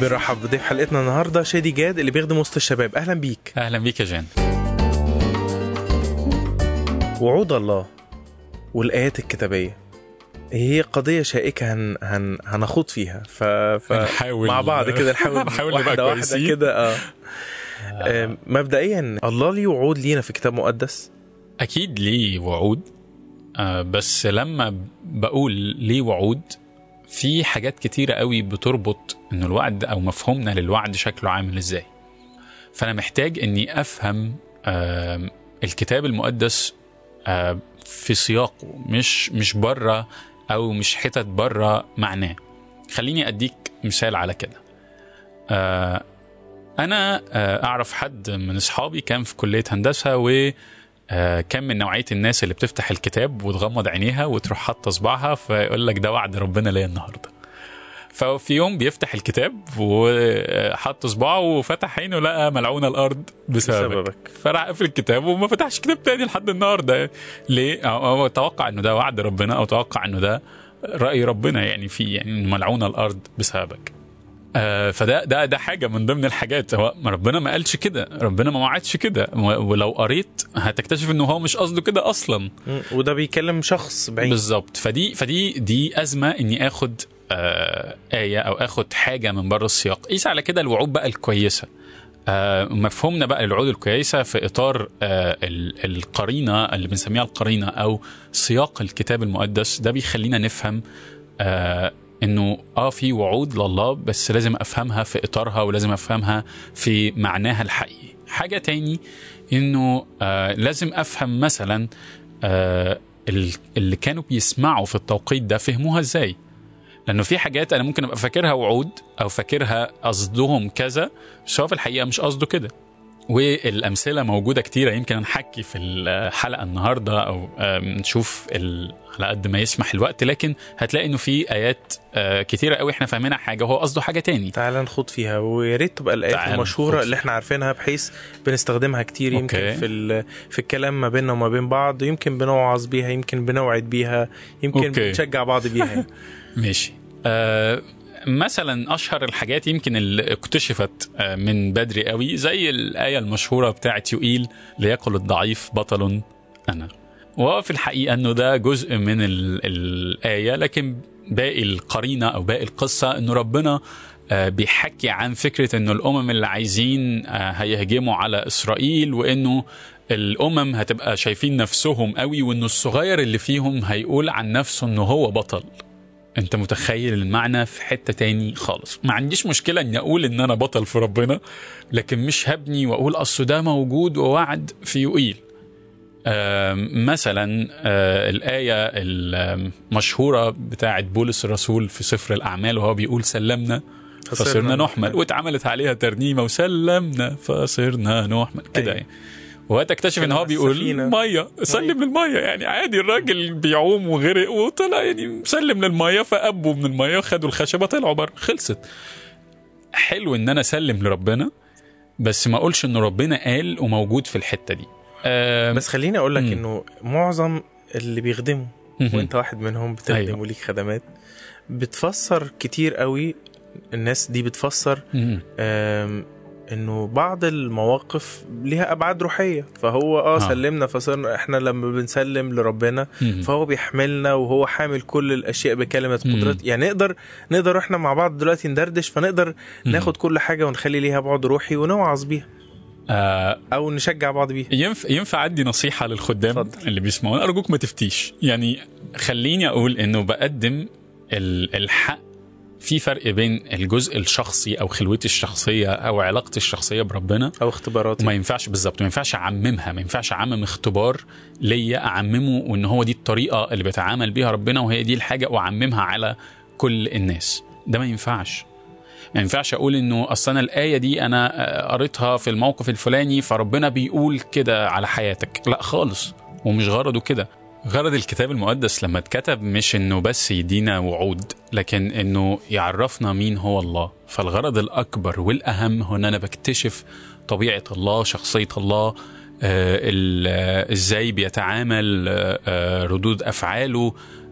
بنرحب بضيف حلقتنا النهارده شادي جاد اللي بيخدم وسط الشباب اهلا بيك اهلا بيك يا جان وعود الله والايات الكتابيه هي قضية شائكة هن هن هنخوض فيها ف... ف... هنحاول- مع بعض كده نحاول نحاول نبقى واحدة واحدة كويسين. كده اه آم، مبدئيا الله ليه وعود لينا في كتاب مقدس اكيد ليه وعود آه بس لما بقول ليه وعود في حاجات كتيرة قوي بتربط انه الوعد او مفهومنا للوعد شكله عامل ازاي فانا محتاج اني افهم آه الكتاب المقدس آه في سياقه مش مش بره او مش حتت بره معناه خليني اديك مثال على كده آه انا آه اعرف حد من اصحابي كان في كليه هندسه و آه، كان من نوعيه الناس اللي بتفتح الكتاب وتغمض عينيها وتروح حاطه صباعها فيقول لك ده وعد ربنا ليا النهارده ففي يوم بيفتح الكتاب وحط صباعه وفتح عينه لقى ملعونه الارض بسببك, بسببك. فراح قفل الكتاب وما فتحش كتاب تاني لحد النهارده ليه؟ أو- هو توقع انه ده وعد ربنا او توقع انه ده راي ربنا يعني في يعني إنه ملعونه الارض بسببك آه، فده ده ده حاجه من ضمن الحاجات هو ما ربنا ما قالش كده ربنا ما وعدش كده و- ولو قريت هتكتشف انه هو مش قصده كده اصلا مم، وده بيكلم شخص بعيد بالظبط فدي فدي دي ازمه اني اخد آه ايه او اخد حاجه من بره السياق قيس على كده الوعود بقى الكويسه آه مفهومنا بقى للوعود الكويسه في اطار آه ال- القرينه اللي بنسميها القرينه او سياق الكتاب المقدس ده بيخلينا نفهم آه انه اه في وعود لله بس لازم افهمها في اطارها ولازم افهمها في معناها الحقيقي حاجه تاني انه آه لازم افهم مثلا آه ال- اللي كانوا بيسمعوا في التوقيت ده فهموها ازاي لانه في حاجات انا ممكن ابقى فاكرها وعود او فاكرها قصدهم كذا بس هو في الحقيقه مش قصده كده والامثله موجوده كتيره يمكن نحكي في الحلقه النهارده او آم، نشوف ال- على قد ما يسمح الوقت لكن هتلاقي انه في ايات آه، كتيره قوي احنا فاهمينها حاجه وهو قصده حاجه تاني تعال نخوض فيها ويا ريت تبقى الايات تعال المشهوره نخوض اللي احنا عارفينها بحيث بنستخدمها كتير يمكن أوكي. في ال- في الكلام ما بيننا وما بين بعض يمكن بنوعظ بيها يمكن بنوعد بيها يمكن أوكي. بنشجع بعض بيها ماشي آه مثلا اشهر الحاجات يمكن اللي اكتشفت آه من بدري قوي زي الايه المشهوره بتاعت يوئيل ليقل الضعيف بطل انا وهو في الحقيقه انه ده جزء من ال- الايه لكن باقي القرينه او باقي القصه انه ربنا آه، بيحكي عن فكره انه الامم اللي عايزين آه، هيهجموا على اسرائيل وانه الامم هتبقى شايفين نفسهم قوي وانه الصغير اللي فيهم هيقول عن نفسه انه هو بطل انت متخيل المعنى في حتة تاني خالص ما عنديش مشكلة اني اقول ان انا بطل في ربنا لكن مش هبني واقول اصل ده موجود ووعد في يوئيل آم، مثلا آه، الآية المشهورة بتاعت بولس الرسول في سفر الأعمال وهو بيقول سلمنا فصرنا نحمل واتعملت عليها ترنيمة وسلمنا فصرنا نحمل كده أيوة. يعني وتكتشف ان كان هو على بيقول السفينة. ميه سلم للميه يعني عادي الراجل بيعوم وغرق وطلع يعني سلم للميه فابوا من الميه وخدوا الخشبه طلعوا بره خلصت حلو ان انا اسلم لربنا بس ما اقولش ان ربنا قال وموجود في الحته دي آم، بس خليني اقول لك مم. انه معظم اللي بيخدموا مهم. وانت واحد منهم بتخدم أيوة. وليك خدمات بتفسر كتير قوي الناس دي بتفسر مهم. آم، انه بعض المواقف ليها ابعاد روحيه فهو اه آه. سلمنا فصرنا احنا لما بنسلم لربنا مهم. فهو بيحملنا وهو حامل كل الاشياء بكلمه مم. قدرات يعني نقدر نقدر احنا مع بعض دلوقتي ندردش فنقدر مم. ناخد كل حاجه ونخلي ليها بعد روحي ونوعظ بيها آه او نشجع بعض بيها ينفع ينفع ادي نصيحه للخدام اتفضل. اللي بيسمعونا ارجوك ما تفتيش يعني خليني اقول انه بقدم ال- الحق في فرق بين الجزء الشخصي او خلوتي الشخصيه او علاقتي الشخصيه بربنا او اختباراتي وما ينفعش بالظبط ما ينفعش اعممها ما ينفعش اعمم اختبار ليا اعممه وان هو دي الطريقه اللي بيتعامل بيها ربنا وهي دي الحاجه واعممها على كل الناس ده ما ينفعش ما ينفعش اقول انه اصل انا الايه دي انا آه، قريتها في الموقف الفلاني فربنا بيقول كده على حياتك لا خالص ومش غرضه كده غرض الكتاب المقدس لما اتكتب مش انه بس يدينا وعود لكن انه يعرفنا مين هو الله فالغرض الاكبر والاهم هو ان انا بكتشف طبيعه الله شخصيه الله آه، ال- آه، ازاي بيتعامل آه، آه، ردود افعاله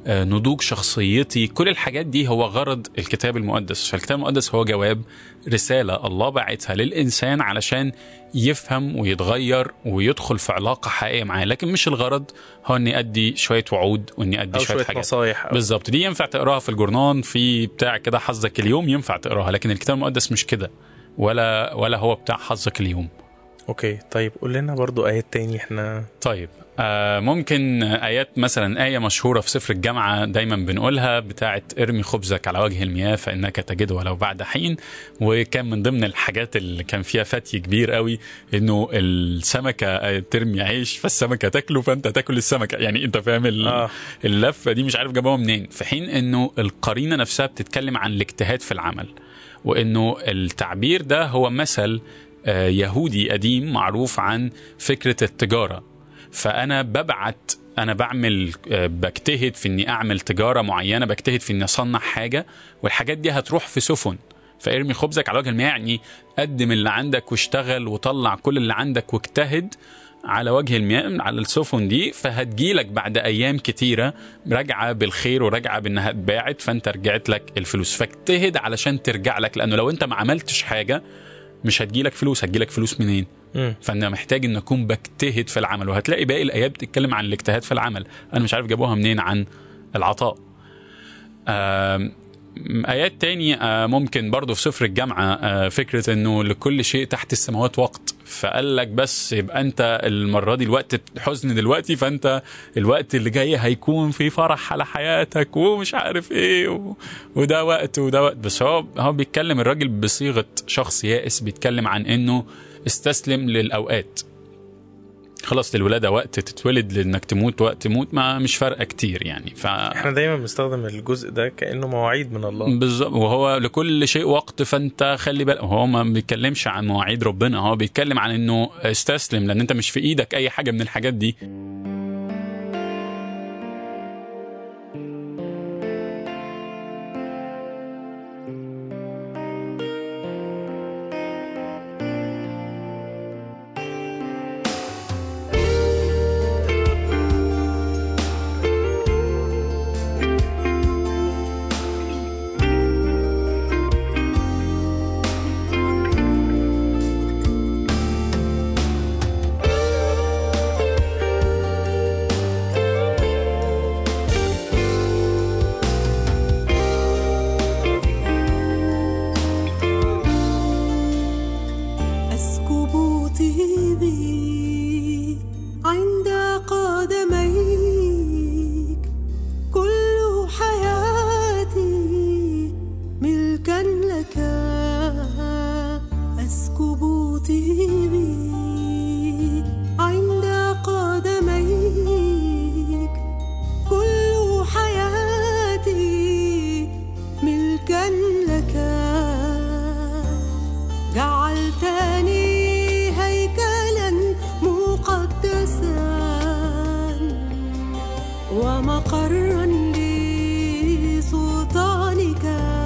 آه، نضوج شخصيتي كل الحاجات دي هو غرض الكتاب المقدس فالكتاب المقدس هو جواب رسالة الله باعتها للإنسان علشان يفهم ويتغير ويدخل في علاقة حقيقية معاه لكن مش الغرض هو اني ادي شوية وعود واني ادي او شوية, شويه حاجات نصايح أو- بالظبط دي ينفع تقراها في الجورنان في بتاع كده حظك اليوم ينفع تقراها لكن الكتاب المقدس مش كده ولا ولا هو بتاع حظك اليوم اوكي طيب قول لنا برضو ايات تاني احنا طيب آه ممكن آيات مثلا آية مشهورة في سفر الجامعة دايما بنقولها بتاعت ارمي خبزك على وجه المياه فإنك تجده ولو بعد حين وكان من ضمن الحاجات اللي كان فيها فتي كبير قوي إنه السمكة آه، ترمي عيش فالسمكة تاكله فأنت تاكل السمكة يعني أنت فاهم ال- آه. اللفة دي مش عارف جابوها منين في حين إنه القرينة نفسها بتتكلم عن الاجتهاد في العمل وإنه التعبير ده هو مثل آه، يهودي قديم معروف عن فكرة التجارة فانا ببعت انا بعمل آه، بجتهد في اني اعمل تجاره معينه بجتهد في اني اصنع حاجه والحاجات دي هتروح في سفن فارمي خبزك على وجه المياه يعني قدم اللي عندك واشتغل وطلع كل اللي عندك واجتهد على وجه المياه على السفن دي فهتجيلك بعد ايام كتيره راجعه بالخير وراجعه بانها اتباعت فانت رجعت لك الفلوس فاجتهد علشان ترجع لك لانه لو انت ما عملتش حاجه مش هتجيلك فلوس هتجيلك فلوس منين مم. فانا محتاج ان اكون بجتهد في العمل وهتلاقي باقي الايات بتتكلم عن الاجتهاد في العمل انا مش عارف جابوها منين عن العطاء آم، ايات تاني آه، ممكن برضو في سفر الجامعه آه، فكره انه لكل شيء تحت السماوات وقت فقال لك بس يبقى انت المره دي الوقت حزن دلوقتي فانت الوقت اللي جاي هيكون في فرح على حياتك ومش عارف ايه و... وده وقت وده وقت بس هو هو بيتكلم الراجل بصيغه شخص يائس بيتكلم عن انه استسلم للاوقات خلاص للولاده وقت تتولد لانك تموت وقت تموت ما مش فارقه كتير يعني ف احنا دايما بنستخدم الجزء ده كانه مواعيد من الله بالظبط وهو لكل شيء وقت فانت خلي بالك هو ما بيتكلمش عن مواعيد ربنا هو بيتكلم عن انه استسلم لان انت مش في ايدك اي حاجه من الحاجات دي أسكب طيبي عند قدميك كل حياتي ملكا لك أسكب طيبي عند قدميك كل حياتي ملكا لك جعلتني هيكلا مقدسا ومقرا لسلطانك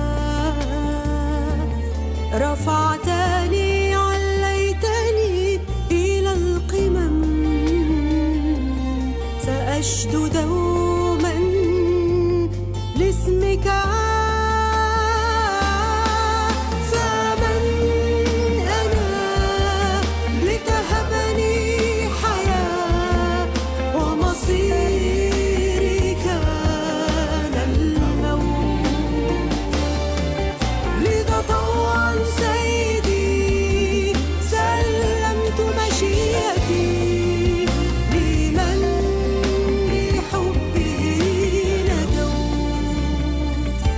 رفعتني عليتني إلى القمم سأشد دوما لاسمك فمن أنا لتهبني حياة ومصيري كان الموت لذا طوعا سيدي سلمت مشيئتي لمن بحبه نجوت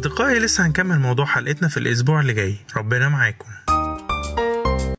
أصدقائي لسه هنكمل موضوع حلقتنا في الأسبوع اللي جاي ربنا معاكم